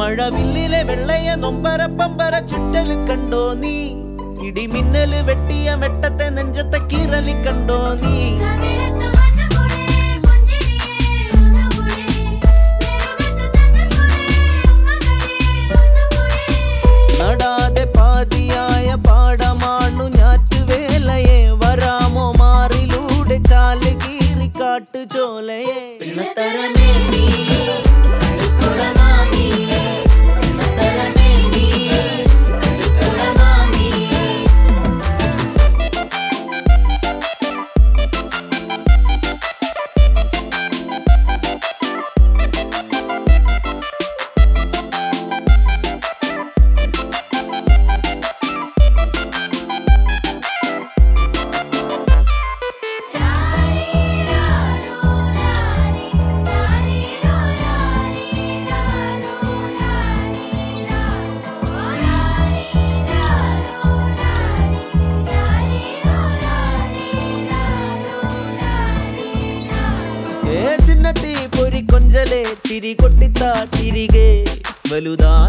മഴവില്ലിലെ വെള്ളയ നൊമ്പര പമ്പര ചുറ്റല് കണ്ടോ നീ ഇടിമിന്നല് വെട്ടിയ വെട്ടത്തെ നെഞ്ചത്തെ കീറലി കണ്ടോ നീ കവിളത്ത് വന്നുകൂടെ പുഞ്ചിരിയേ ഒന്നുകൂടെ നെറുകത്ത് തന്നുകൂടെ ഉമ്മകളേ ഒന്നുകൂടെ നടാതെ പാതിയായ പാടമാണു ഞാറ്റുവേലയെ വരാമോ മാറിലൂടെ ചാല് കീറി കാട്ടു ചോലയെ പിള്ളത്തരമേ നീ കളിക്കുടമാ നീ പിള്ളത്തരമേ നീ കളിക്കുടമാ നീ രാരി രാരോ രാരി രാരി രോ രാരി രാരോ രാരി രാരോ രാരി രാരോ രാരി രാരി രോ രാരി രാരോ രാരി രാരോ ഏ ചിന്നത്തി പൊരി കൊഞ്ചലെ ചിരി കൊട്ടിത്താ തിരികെ വലുതാ